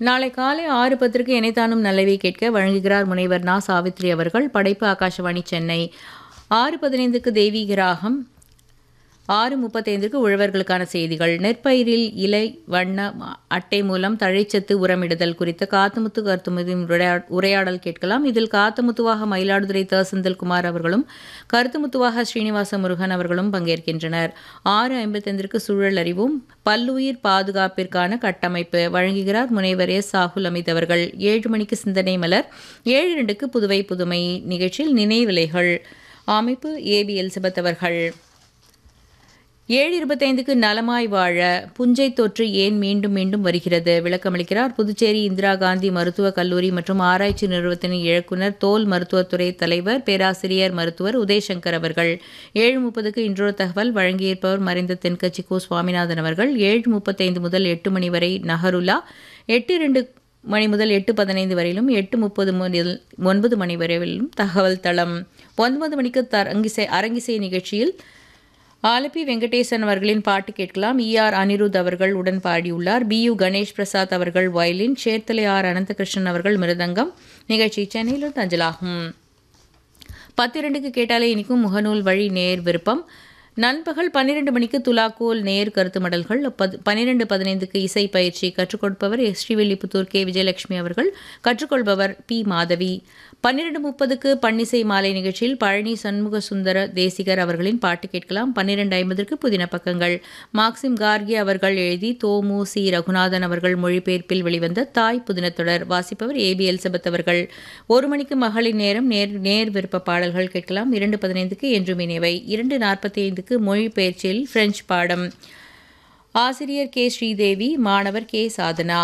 நாளை காலை ஆறு பத்திற்கு இணைத்தானும் நல்லவை கேட்க வழங்குகிறார் முனைவர் நா சாவித்ரி அவர்கள் படைப்பு ஆகாஷவாணி சென்னை ஆறு பதினைந்துக்கு தெய்வீக ராகம் ஆறு முப்பத்தைந்துக்கு உழவர்களுக்கான செய்திகள் நெற்பயிரில் இலை வண்ண அட்டை மூலம் தழைச்சத்து உரமிடுதல் குறித்த காத்துமுத்து கருத்துமுதின் உரையா- உரையாடல் கேட்கலாம் இதில் காத்துமுத்துவாக மயிலாடுதுறை த செந்தில்குமார் அவர்களும் கருத்துமுத்துவாக ஸ்ரீனிவாச முருகன் அவர்களும் பங்கேற்கின்றனர் ஆறு ஐம்பத்தைந்திற்கு சூழல் அறிவும் பல்லுயிர் பாதுகாப்பிற்கான கட்டமைப்பு வழங்குகிறார் முனைவர் எஸ் சாகுல் அமித் அவர்கள் ஏழு மணிக்கு சிந்தனை மலர் ஏழு இரண்டுக்கு புதுவை புதுமை நிகழ்ச்சியில் நினைவிலைகள் அமைப்பு ஏபி எலிசபெத் அவர்கள் ஏழு இருபத்தைந்துக்கு நலமாய் வாழ புஞ்சை தொற்று ஏன் மீண்டும் மீண்டும் வருகிறது விளக்கமளிக்கிறார் புதுச்சேரி இந்திரா காந்தி மருத்துவக் கல்லூரி மற்றும் ஆராய்ச்சி நிறுவனத்தின் இயக்குனர் தோல் மருத்துவத்துறை தலைவர் பேராசிரியர் மருத்துவர் உதயசங்கர் அவர்கள் ஏழு முப்பதுக்கு இன்றொரு தகவல் வழங்கியிருப்பவர் மறைந்த தென்கட்சி கோ சுவாமிநாதன் அவர்கள் ஏழு முப்பத்தைந்து முதல் எட்டு மணி வரை நகருலா எட்டு இரண்டு மணி முதல் எட்டு பதினைந்து வரையிலும் எட்டு முப்பது முதல் ஒன்பது மணி வரையிலும் தகவல் தளம் ஒன்பது மணிக்கு தரங்கிசை அரங்கிசை நிகழ்ச்சியில் ஆலப்பி வெங்கடேசன் அவர்களின் பாட்டு கேட்கலாம் இ ஆர் அனிருத் அவர்கள் உடன் பாடியுள்ளார் பி யு கணேஷ் பிரசாத் அவர்கள் வயலின் சேர்த்தலை ஆர் அனந்தகிருஷ்ணன் அவர்கள் மிருதங்கம் நிகழ்ச்சி சென்னையிலிருந்து அஞ்சலாகும் பத்திரண்டுக்கு கேட்டாலே இனிக்கும் முகநூல் வழி நேர் விருப்பம் நண்பகல் பன்னிரண்டு மணிக்கு துலாக்கோல் நேர் கருத்து மடல்கள் பத் பன்னிரெண்டு பதினைந்துக்கு இசை பயிற்சி கற்றுக் கொடுப்பவர் எஸ் ஸ்ரீவில்லிபுத்தூர் கே விஜயலட்சுமி அவர்கள் கற்றுக்கொள்பவர் பி மாதவி பன்னிரெண்டு முப்பதுக்கு பன்னிசை மாலை நிகழ்ச்சியில் பழனி சண்முக சுந்தர தேசிகர் அவர்களின் பாட்டு கேட்கலாம் பன்னிரெண்டு ஐம்பதற்கு புதின பக்கங்கள் மார்க்சிம் கார்கி அவர்கள் எழுதி தோமு சி ரகுநாதன் அவர்கள் மொழிபெயர்ப்பில் வெளிவந்த தாய் புதினத்தொடர் வாசிப்பவர் ஏபி எலிசபெத் அவர்கள் ஒரு மணிக்கு மகளிர் நேரம் நேர் நேர் விருப்ப பாடல்கள் கேட்கலாம் இரண்டு பதினைந்துக்கு என்றும் இணைவை இரண்டு நாற்பத்தி ஐந்துக்கு மொழிபெயர்ச்சியில் பிரெஞ்சு பாடம் ஆசிரியர் கே ஸ்ரீதேவி மாணவர் கே சாதனா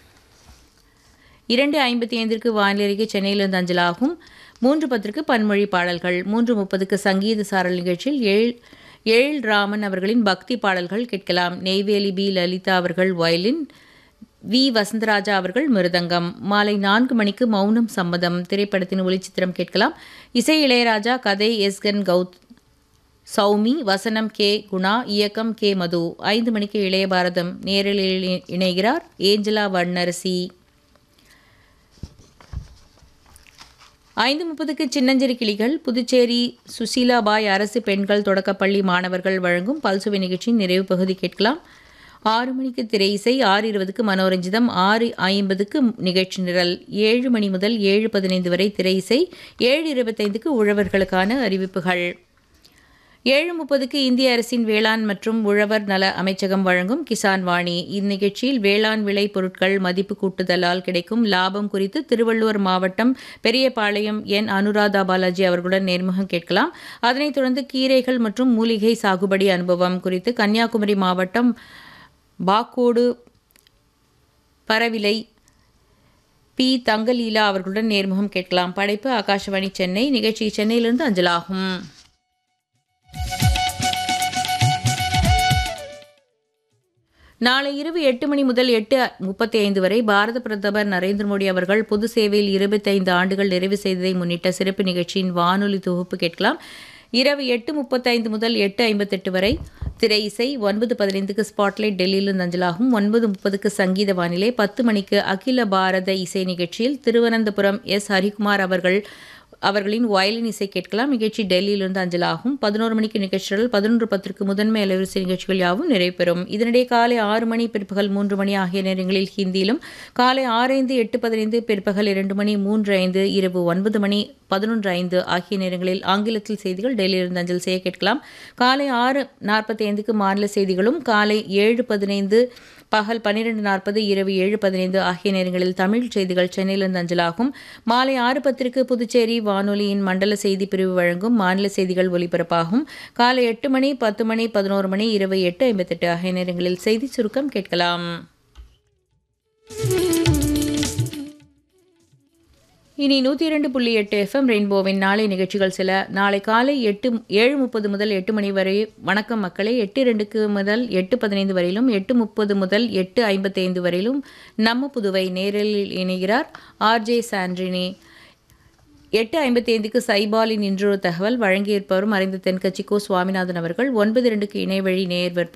இரண்டு ஐம்பத்தி ஐந்திற்கு வானிலைக்கு சென்னையிலிருந்து அஞ்சலாகும் மூன்று பத்திற்கு பன்மொழி பாடல்கள் மூன்று முப்பதுக்கு சங்கீத சாரல் நிகழ்ச்சியில் ஏழ் ஏழ் ராமன் அவர்களின் பக்தி பாடல்கள் கேட்கலாம் நெய்வேலி பி லலிதா அவர்கள் வயலின் வி வசந்தராஜா அவர்கள் மிருதங்கம் மாலை நான்கு மணிக்கு மௌனம் சம்மதம் திரைப்படத்தின் ஒளிச்சித்திரம் கேட்கலாம் இசை இளையராஜா கதை எஸ்கன் கௌத் சௌமி வசனம் கே குணா இயக்கம் கே மது ஐந்து மணிக்கு இளைய பாரதம் நேரலில் இணைகிறார் ஏஞ்சலா வண்ணரசி ஐந்து முப்பதுக்கு சின்னஞ்சிறு கிளிகள் புதுச்சேரி சுசீலாபாய் அரசு பெண்கள் தொடக்கப்பள்ளி மாணவர்கள் வழங்கும் பல்சுவை நிகழ்ச்சியின் நிறைவு பகுதி கேட்கலாம் ஆறு மணிக்கு திரை இசை ஆறு இருபதுக்கு மனோரஞ்சிதம் ஆறு ஐம்பதுக்கு நிகழ்ச்சி நிரல் ஏழு மணி முதல் ஏழு பதினைந்து வரை திரை இசை ஏழு இருபத்தைந்துக்கு உழவர்களுக்கான அறிவிப்புகள் ஏழு முப்பதுக்கு இந்திய அரசின் வேளாண் மற்றும் உழவர் நல அமைச்சகம் வழங்கும் கிசான் வாணி இந்நிகழ்ச்சியில் வேளாண் விளை பொருட்கள் மதிப்பு கூட்டுதலால் கிடைக்கும் லாபம் குறித்து திருவள்ளூர் மாவட்டம் பெரியபாளையம் என் அனுராதா பாலாஜி அவர்களுடன் நேர்முகம் கேட்கலாம் அதனைத் தொடர்ந்து கீரைகள் மற்றும் மூலிகை சாகுபடி அனுபவம் குறித்து கன்னியாகுமரி மாவட்டம் பாக்கோடு பரவிலை பி தங்கலீலா அவர்களுடன் நேர்முகம் கேட்கலாம் படைப்பு ஆகாஷவாணி சென்னை நிகழ்ச்சி சென்னையிலிருந்து அஞ்சலாகும் நாளை இரவு எட்டு மணி முதல் எட்டு முப்பத்தி ஐந்து வரை பாரத பிரதமர் நரேந்திர மோடி அவர்கள் பொது சேவையில் இருபத்தைந்து ஆண்டுகள் நிறைவு செய்ததை முன்னிட்ட சிறப்பு நிகழ்ச்சியின் வானொலி தொகுப்பு கேட்கலாம் இரவு எட்டு முப்பத்தைந்து முதல் எட்டு ஐம்பத்தெட்டு வரை திரை இசை ஒன்பது பதினைந்துக்கு ஸ்பாட்லைட் டெல்லியிலிருந்து அஞ்சலாகும் ஒன்பது முப்பதுக்கு சங்கீத வானிலை பத்து மணிக்கு அகில பாரத இசை நிகழ்ச்சியில் திருவனந்தபுரம் எஸ் ஹரிகுமார் அவர்கள் அவர்களின் வயலின் இசை கேட்கலாம் நிகழ்ச்சி டெல்லியிலிருந்து அஞ்சலாகும் பதினோரு மணிக்கு நிகழ்ச்சிகள் பதினொன்று பத்திற்கு முதன்மை அலைவரிசை நிகழ்ச்சிகள் யாவும் நிறைவேறும் இதனிடையே காலை ஆறு மணி பிற்பகல் மூன்று மணி ஆகிய நேரங்களில் ஹிந்தியிலும் காலை ஆறு ஐந்து எட்டு பதினைந்து பிற்பகல் இரண்டு மணி மூன்று ஐந்து இரவு ஒன்பது மணி பதினொன்று ஐந்து ஆகிய நேரங்களில் ஆங்கிலத்தில் செய்திகள் டெல்லியிலிருந்து அஞ்சல் செய்ய கேட்கலாம் காலை ஆறு நாற்பத்தி ஐந்துக்கு மாநில செய்திகளும் காலை ஏழு பதினைந்து பகல் பன்னிரெண்டு நாற்பது இரவு ஏழு பதினைந்து ஆகிய நேரங்களில் தமிழ் செய்திகள் சென்னையிலிருந்து அஞ்சலாகும் மாலை ஆறு பத்திற்கு புதுச்சேரி வானொலியின் மண்டல செய்தி பிரிவு வழங்கும் மாநில செய்திகள் ஒலிபரப்பாகும் காலை எட்டு மணி பத்து மணி பதினோரு மணி இரவு எட்டு ஐம்பத்தெட்டு ஆகிய நேரங்களில் செய்தி சுருக்கம் கேட்கலாம் இனி நூற்றி இரண்டு புள்ளி எட்டு எஃப்எம் ரெயின்போவின் நாளை நிகழ்ச்சிகள் சில நாளை காலை எட்டு ஏழு முப்பது முதல் எட்டு மணி வரை வணக்கம் மக்களை எட்டு ரெண்டுக்கு முதல் எட்டு பதினைந்து வரையிலும் எட்டு முப்பது முதல் எட்டு ஐம்பத்தைந்து வரையிலும் நம்ம புதுவை நேரில் இணைகிறார் ஆர்ஜே சாண்ட்ரினி எட்டு ஐம்பத்தி ஐந்துக்கு சைபாலின் இன்றொரு தகவல் வழங்கியிருப்பவரும் மறைந்த தென்கட்சி கோ சுவாமிநாதன் அவர்கள் ஒன்பது இரண்டுக்கு இணையவழி நேர்